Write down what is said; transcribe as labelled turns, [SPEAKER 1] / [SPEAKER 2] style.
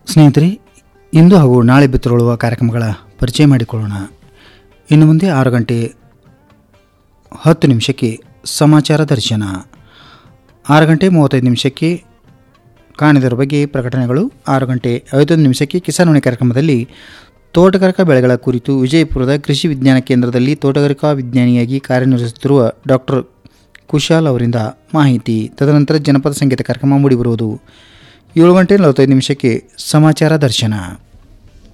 [SPEAKER 1] ಸ್ನೇಹಿತರೆ ಇಂದು ಹಾಗೂ ನಾಳೆ ಬಿತ್ತರೊಳ್ಳುವ ಕಾರ್ಯಕ್ರಮಗಳ ಪರಿಚಯ ಮಾಡಿಕೊಳ್ಳೋಣ ಇನ್ನು ಮುಂದೆ ಆರು ಗಂಟೆ ಹತ್ತು ನಿಮಿಷಕ್ಕೆ ಸಮಾಚಾರ ದರ್ಶನ ಆರು ಗಂಟೆ ಮೂವತ್ತೈದು ನಿಮಿಷಕ್ಕೆ ಕಾಣಿದರ ಬಗ್ಗೆ ಪ್ರಕಟಣೆಗಳು ಆರು ಗಂಟೆ ಐವತ್ತೊಂದು ನಿಮಿಷಕ್ಕೆ ಕಿಸಾನ್ವಾಣಿ ಕಾರ್ಯಕ್ರಮದಲ್ಲಿ ತೋಟಗಾರಿಕಾ ಬೆಳೆಗಳ ಕುರಿತು ವಿಜಯಪುರದ ಕೃಷಿ ವಿಜ್ಞಾನ ಕೇಂದ್ರದಲ್ಲಿ ತೋಟಗಾರಿಕಾ ವಿಜ್ಞಾನಿಯಾಗಿ ಕಾರ್ಯನಿರ್ವಹಿಸುತ್ತಿರುವ ಡಾಕ್ಟರ್ ಕುಶಾಲ್ ಅವರಿಂದ ಮಾಹಿತಿ ತದನಂತರ ಜನಪದ ಸಂಗೀತ ಕಾರ್ಯಕ್ರಮ ಮೂಡಿಬರುವುದು ಏಳು ಗಂಟೆ ನಲವತ್ತೈದು ನಿಮಿಷಕ್ಕೆ ಸಮಾಚಾರ ದರ್ಶನ